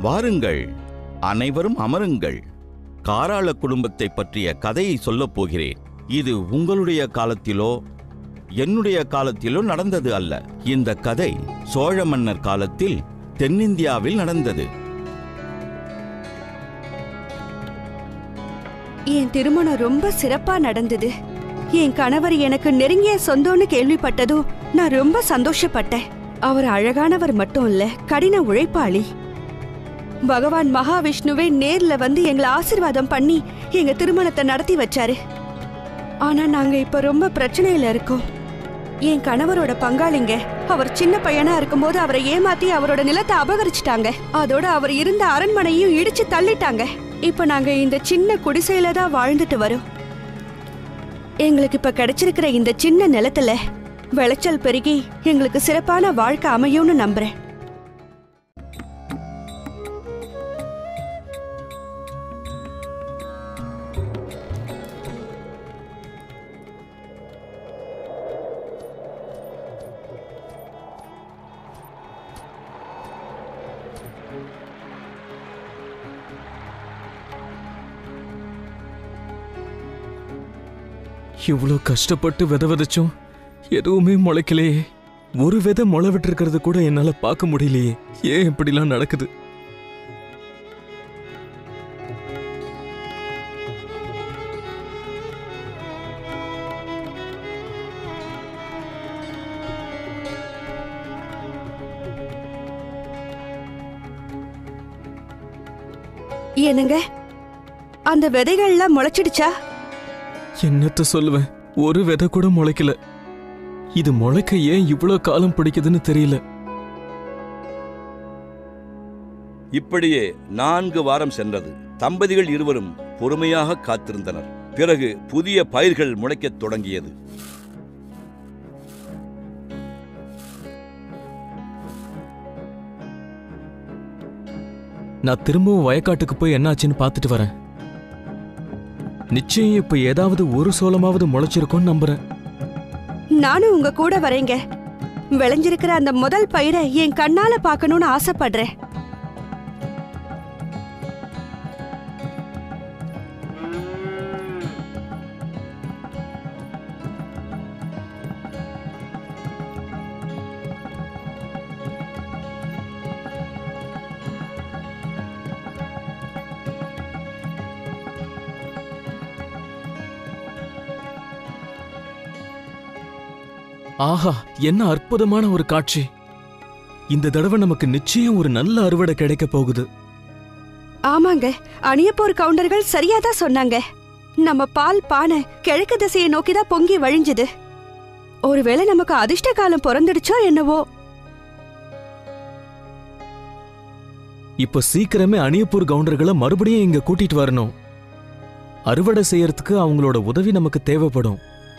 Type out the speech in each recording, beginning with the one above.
வாருங்கள் அனைவரும் அமருங்கள் காராள குடும்பத்தை பற்றிய கதையை சொல்லப் போகிறேன் இது உங்களுடைய காலத்திலோ என்னுடைய காலத்திலோ நடந்தது அல்ல இந்த கதை சோழ மன்னர் காலத்தில் தென்னிந்தியாவில் நடந்தது என் திருமணம் ரொம்ப சிறப்பா நடந்தது என் கணவர் எனக்கு நெருங்கிய சொந்தம்னு கேள்விப்பட்டதும் நான் ரொம்ப சந்தோஷப்பட்டேன் அவர் அழகானவர் மட்டும் இல்ல கடின உழைப்பாளி பகவான் மகாவிஷ்ணுவே நேர்ல வந்து எங்களை ஆசீர்வாதம் பண்ணி எங்க திருமணத்தை நடத்தி வச்சாரு ஆனா நாங்க இப்ப ரொம்ப பிரச்சனையில இருக்கோம் என் கணவரோட பங்காளிங்க அவர் சின்ன பையனா இருக்கும்போது அவரை ஏமாத்தி அவரோட நிலத்தை அபகரிச்சிட்டாங்க அதோட அவர் இருந்த அரண்மனையும் இடிச்சு தள்ளிட்டாங்க இப்ப நாங்க இந்த சின்ன குடிசையில தான் வாழ்ந்துட்டு வரோம் எங்களுக்கு இப்ப கிடைச்சிருக்கிற இந்த சின்ன நிலத்துல விளைச்சல் பெருகி எங்களுக்கு சிறப்பான வாழ்க்கை அமையும்னு நம்புறேன் இவ்வளோ கஷ்டப்பட்டு விதை விதைச்சோம் எதுவுமே முளைக்கலையே ஒரு விதை முளை விட்டுருக்கிறது கூட என்னால பார்க்க முடியலையே ஏன் இப்படிலாம் நடக்குது என்னங்க அந்த விதைகள்லாம் முளைச்சிடுச்சா என்னத்த சொல்லுவேன் ஒரு விதை கூட முளைக்கல இது முளைக்க ஏன் இவ்வளோ காலம் பிடிக்குதுன்னு தெரியல இப்படியே நான்கு வாரம் சென்றது தம்பதிகள் இருவரும் பொறுமையாக காத்திருந்தனர் பிறகு புதிய பயிர்கள் முளைக்கத் தொடங்கியது நான் திரும்பவும் வயக்காட்டுக்கு போய் என்னாச்சுன்னு பார்த்துட்டு வரேன் நிச்சயம் இப்ப ஏதாவது ஒரு சோளமாவது முளைச்சிருக்கும்னு நம்புறேன் நானும் உங்க கூட வரேங்க விளைஞ்சிருக்கிற அந்த முதல் பயிரை என் கண்ணால பார்க்கணும்னு ஆசைப்படுறேன் ஆஹா என்ன அற்புதமான ஒரு காட்சி இந்த தடவை நமக்கு நிச்சயம் ஒரு நல்ல அறுவடை கிடைக்க போகுது ஆமாங்க அணியப்போர் கவுண்டர்கள் சரியா தான் சொன்னாங்க நம்ம பால் பானை கிழக்கு திசையை நோக்கி தான் பொங்கி வழிஞ்சுது ஒருவேளை நமக்கு அதிர்ஷ்ட காலம் பிறந்துடுச்சோ என்னவோ இப்ப சீக்கிரமே அணியப்பூர் கவுண்டர்களை மறுபடியும் இங்க கூட்டிட்டு வரணும் அறுவடை செய்யறதுக்கு அவங்களோட உதவி நமக்கு தேவைப்படும்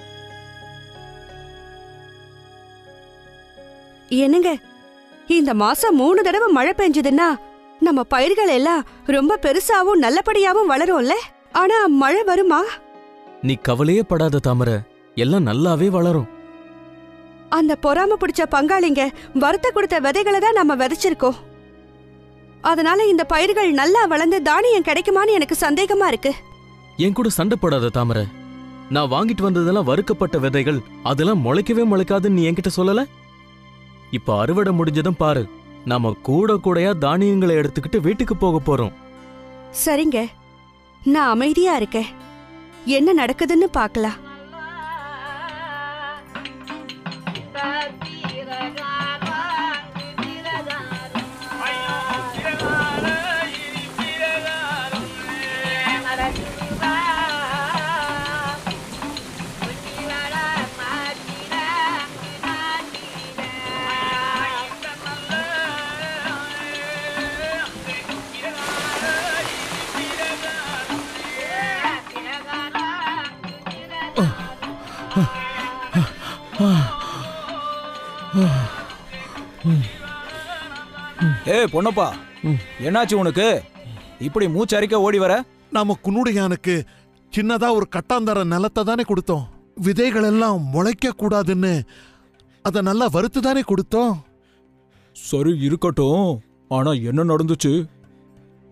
என்னங்க இந்த மாசம் மூணு தடவை மழை பெஞ்சதுன்னா நம்ம பயிர்கள் எல்லாம் ரொம்ப பெருசாவும் நல்லபடியாவும் வளரும்ல ஆனா மழை வருமா நீ கவலையே படாத தாமரை எல்லாம் நல்லாவே வளரும் அந்த பொறாம பிடிச்ச பங்காளிங்க வருத்த கொடுத்த விதைகளை தான் நம்ம விதைச்சிருக்கோம் அதனால இந்த பயிர்கள் நல்லா வளர்ந்து தானியம் கிடைக்குமான்னு எனக்கு சந்தேகமா இருக்கு என் கூட சண்டை போடாத தாமரை நான் வாங்கிட்டு வந்ததெல்லாம் வறுக்கப்பட்ட விதைகள் அதெல்லாம் முளைக்கவே முளைக்காதுன்னு நீ என்கிட்ட சொல்லல இப்ப அறுவடை முடிஞ்சதும் பாரு நாம கூட கூடையா தானியங்களை எடுத்துக்கிட்டு வீட்டுக்கு போக போறோம் சரிங்க நான் அமைதியா இருக்கேன் என்ன நடக்குதுன்னு பார்க்கலாம் ஏய் பொண்ணப்பா என்னாச்சு உனக்கு இப்படி மூச்சரிக்க ஓடி வர நாம குன்னுடையானுக்கு சின்னதா ஒரு கட்டாந்தர நிலத்தை தானே கொடுத்தோம் விதைகள் எல்லாம் முளைக்க கூடாதுன்னு அதை நல்லா வறுத்து தானே கொடுத்தோம் சரி இருக்கட்டும் ஆனா என்ன நடந்துச்சு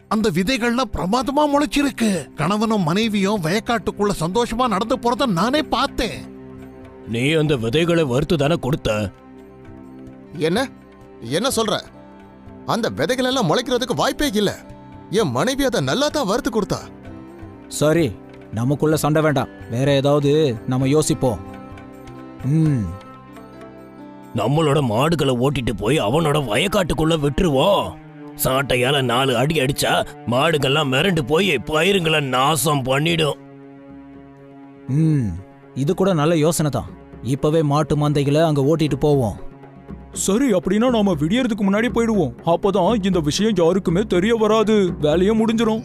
அந்த விதைகள்லாம் பிரமாதமா முளைச்சிருக்கு கணவனும் மனைவியும் வயக்காட்டுக்குள்ள சந்தோஷமா நடந்து போறத நானே பார்த்தேன் நீ அந்த விதைகளை வறுத்து தானே கொடுத்த என்ன என்ன சொல்ற அந்த விதைகள் எல்லாம் முளைக்கிறதுக்கு வாய்ப்பே இல்ல என் மனைவி அதை நல்லா தான் வறுத்து கொடுத்தா சரி நமக்குள்ள சண்டை வேண்டாம் வேற ஏதாவது நம்ம யோசிப்போம் ம் நம்மளோட மாடுகளை ஓட்டிட்டு போய் அவனோட வயக்காட்டுக்குள்ள விட்டுருவோம் சாட்டையால நாலு அடி அடிச்சா மாடுகள்லாம் மிரண்டு போய் பயிருங்களை நாசம் பண்ணிடும் ம் இது கூட நல்ல யோசனை தான் இப்பவே மாட்டு மந்தைகளை அங்க ஓட்டிட்டு போவோம் சரி அப்படின்னா நாம விடியறதுக்கு முன்னாடி போயிடுவோம் அப்பதான் இந்த விஷயம் யாருக்குமே தெரிய வராது வேலையே முடிஞ்சிரும்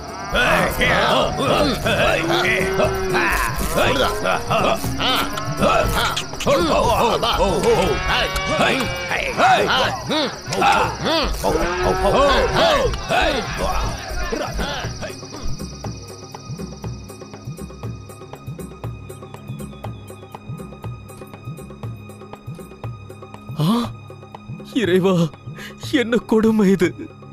ஆ இறைவா என்ன கொடுமை இது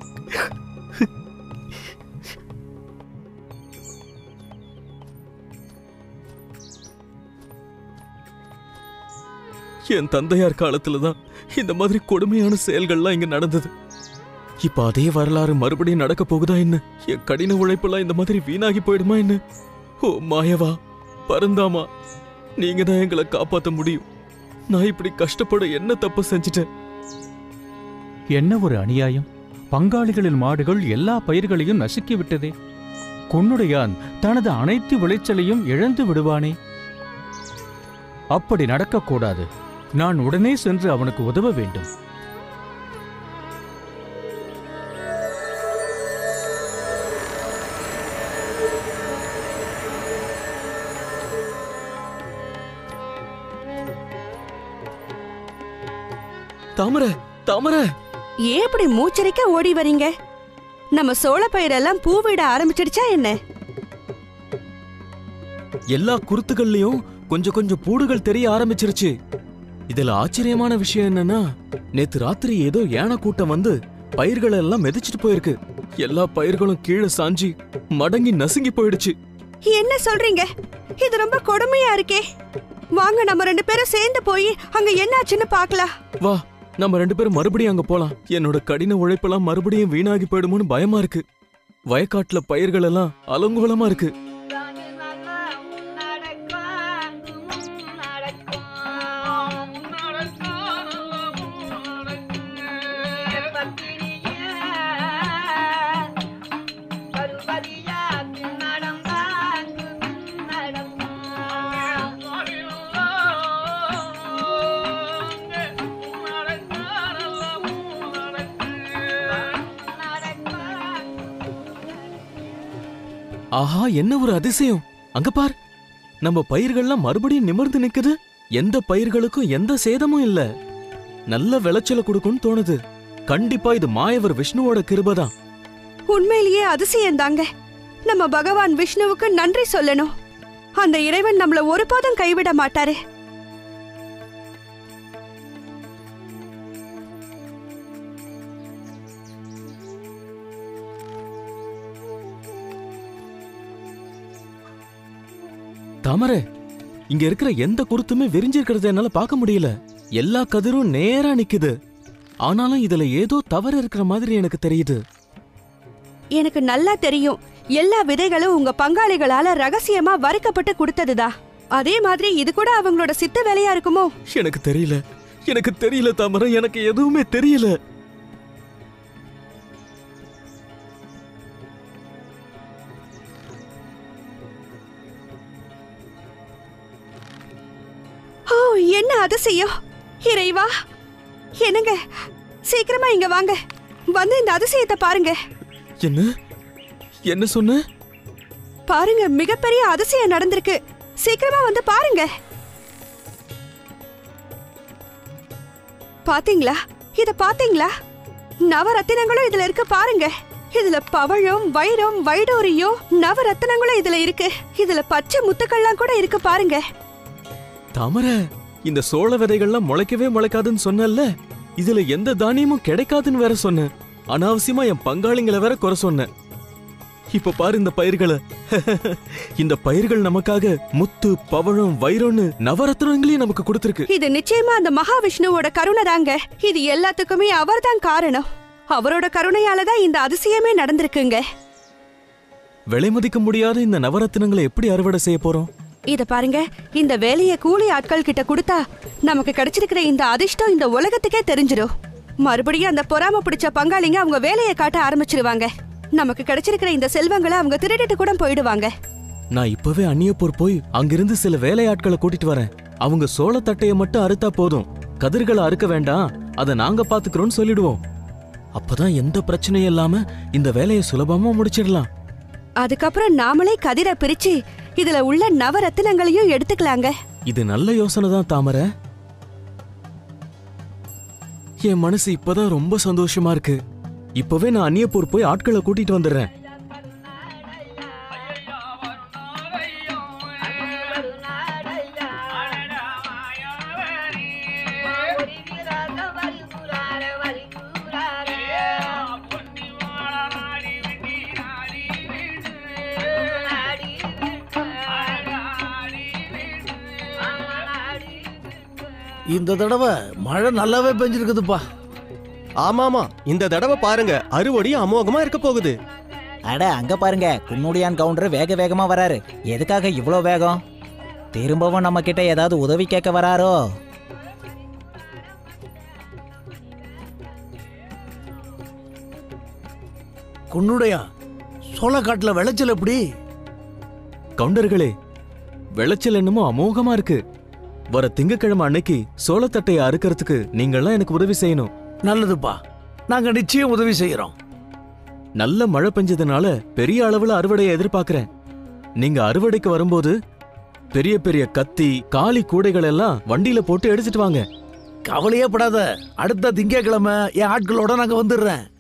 என் தந்தையார் காலத்துல தான் இந்த மாதிரி கொடுமையான செயல்கள்லாம் இங்க நடந்தது இப்ப அதே வரலாறு மறுபடியும் நடக்க போகுதா என்ன என் கடின உழைப்பெல்லாம் இந்த மாதிரி வீணாகி போயிடுமா என்ன ஓ மாயவா பரந்தாமா நீங்க தான் எங்களை காப்பாத்த முடியும் நான் இப்படி கஷ்டப்பட என்ன தப்பு செஞ்சுட்டேன் என்ன ஒரு அநியாயம் பங்காளிகளின் மாடுகள் எல்லா பயிர்களையும் நசுக்கி விட்டதே குன்னுடையான் தனது அனைத்து விளைச்சலையும் இழந்து விடுவானே அப்படி நடக்கக்கூடாது நான் உடனே சென்று அவனுக்கு உதவ வேண்டும் தாமர தாமர ஏன் இப்படி மூச்சரிக்க ஓடி வரீங்க நம்ம சோள பயிரெல்லாம் பூவிட ஆரம்பிச்சிடுச்சா என்ன எல்லா குருத்துகள்லயும் கொஞ்சம் கொஞ்சம் பூடுகள் தெரிய ஆரம்பிச்சிருச்சு இதுல ஆச்சரியமான விஷயம் என்னன்னா நேத்து ராத்திரி ஏதோ யானை கூட்டம் வந்து பயிர்களை எல்லாம் மிதிச்சிட்டு போயிருக்கு எல்லா பயிர்களும் கீழே சாஞ்சி மடங்கி நசுங்கி போயிடுச்சு என்ன சொல்றீங்க இது ரொம்ப கொடுமையா இருக்கே வாங்க நம்ம ரெண்டு பேரும் சேர்ந்து போய் அங்க என்னாச்சுன்னு பார்க்கலாம் வா நம்ம ரெண்டு பேரும் மறுபடியும் அங்க போலாம் என்னோட கடின உழைப்பெல்லாம் மறுபடியும் வீணாகி போயிடுமோன்னு பயமா இருக்கு வயக்காட்டுல பயிர்கள் எல்லாம் அலங்கோலமா இருக்கு ஆஹா என்ன ஒரு அதிசயம் அங்க பார் நம்ம பயிர்கள்லாம் மறுபடியும் நிமிர்ந்து நிக்குது எந்த பயிர்களுக்கும் எந்த சேதமும் இல்ல நல்ல விளைச்சல கொடுக்கும்னு தோணுது கண்டிப்பா இது மாயவர் விஷ்ணுவோட கிருபதான் உண்மையிலேயே அதிசயம் தாங்க நம்ம பகவான் விஷ்ணுவுக்கு நன்றி சொல்லணும் அந்த இறைவன் நம்மள ஒருபோதும் கைவிட மாட்டாரு தாமரை இங்க இருக்கிற எந்த குருத்துமே விரிஞ்சிருக்கிறத என்னால பார்க்க முடியல எல்லா கதிரும் நேரா நிக்குது ஆனாலும் இதுல ஏதோ தவறு இருக்கிற மாதிரி எனக்கு தெரியுது எனக்கு நல்லா தெரியும் எல்லா விதைகளும் உங்க பங்காளிகளால ரகசியமா வறுக்கப்பட்டு கொடுத்ததுதா அதே மாதிரி இது கூட அவங்களோட சித்த வேலையா இருக்குமோ எனக்கு தெரியல எனக்கு தெரியல தாமரை எனக்கு எதுவுமே தெரியல ஓ என்ன அதிசயம் இறைவா என்னங்க சீக்கிரமா இங்க வாங்க வந்து இந்த அதிசயத்தை பாருங்க என்ன என்ன சொன்ன பாருங்க மிகப்பெரிய அதிசயம் நடந்திருக்கு சீக்கிரமா வந்து பாருங்க பாத்தீங்களா இத பாத்தீங்களா நவரத்தினங்களும் இதுல இருக்கு பாருங்க இதுல பவழம் வைரம் வைடூரியம் நவரத்தினங்களும் இதுல இருக்கு இதுல பச்சை முத்துக்கள்லாம் கூட இருக்கு பாருங்க தாமரை இந்த சோள விதைகள்லாம் முளைக்கவே முளைக்காதுன்னு சொன்னல்ல இதுல எந்த தானியமும் கிடைக்காதுன்னு வேற சொன்ன அனாவசியமா என் பங்காளிங்களை வேற குறை சொன்னேன் இப்ப பாரு இந்த பயிர்களை இந்த பயிர்கள் நமக்காக முத்து பவழம் வைரம்னு நவரத்னங்களையும் நமக்கு கொடுத்திருக்கு இது நிச்சயமா அந்த மகாவிஷ்ணுவோட கருணை தாங்க இது எல்லாத்துக்குமே அவர்தான் காரணம் அவரோட கருணையால தான் இந்த அதிசயமே நடந்திருக்குங்க விலை மதிக்க முடியாத இந்த நவரத்னங்களை எப்படி அறுவடை செய்ய போறோம் இத பாருங்க இந்த வேலைய கூலி ஆட்கள் கிட்ட கொடுத்தா நமக்கு கிடைச்சிருக்கிற இந்த அதிர்ஷ்டம் இந்த உலகத்துக்கே தெரிஞ்சிடும் மறுபடியும் அந்த பொறாம பிடிச்ச பங்காளிங்க அவங்க வேலையை காட்ட ஆரம்பிச்சிருவாங்க நமக்கு கிடைச்சிருக்கிற இந்த செல்வங்களை அவங்க திருடிட்டு கூட போயிடுவாங்க நான் இப்பவே அந்நியப்பூர் போய் அங்கிருந்து சில வேலையாட்களை கூட்டிட்டு வரேன் அவங்க சோளத்தட்டைய மட்டும் அறுத்தா போதும் கதிர்களை அறுக்க வேண்டாம் அதை நாங்க பாத்துக்கிறோம்னு சொல்லிடுவோம் அப்பதான் எந்த பிரச்சனையும் இல்லாம இந்த வேலையை சுலபமா முடிச்சிடலாம் அதுக்கப்புறம் நாமளே கதிரை பிரிச்சு இதுல உள்ள நவரத்தினங்களையும் எடுத்துக்கலாங்க இது நல்ல யோசனை தான் தாமரை என் மனசு இப்பதான் ரொம்ப சந்தோஷமா இருக்கு இப்பவே நான் அந்நியப்பூர் போய் ஆட்களை கூட்டிட்டு வந்துடுறேன் இந்த தடவை மழை நல்லாவே பெஞ்சிருக்குதுப்பா ஆமாமா இந்த தடவை பாருங்க அறுவடை அமோகமா இருக்க போகுது அட அங்க பாருங்க குன்னுடியான் கவுண்டர் வேக வேகமா வராரு எதுக்காக இவ்வளோ வேகம் திரும்பவும் நம்ம கிட்ட ஏதாவது உதவி கேட்க வராரோ குன்னுடையா சோளக்காட்டுல விளைச்சல் எப்படி கவுண்டர்களே விளைச்சல் என்னமோ அமோகமா இருக்கு வர திங்கக்கிழமை அன்னைக்கு சோளத்தட்டையை அறுக்கறதுக்கு நீங்கெல்லாம் எனக்கு உதவி செய்யணும் நல்லதுப்பா நாங்க நிச்சயம் உதவி செய்யறோம் நல்ல மழை பெஞ்சதுனால பெரிய அளவுல அறுவடையை எதிர்பார்க்கறேன் நீங்க அறுவடைக்கு வரும்போது பெரிய பெரிய கத்தி காலி கூடைகள் எல்லாம் வண்டியில போட்டு எடுத்துட்டு வாங்க கவலையே படாத அடுத்த திங்கட்கிழமை என் ஆட்களோட நாங்க வந்துடுறேன்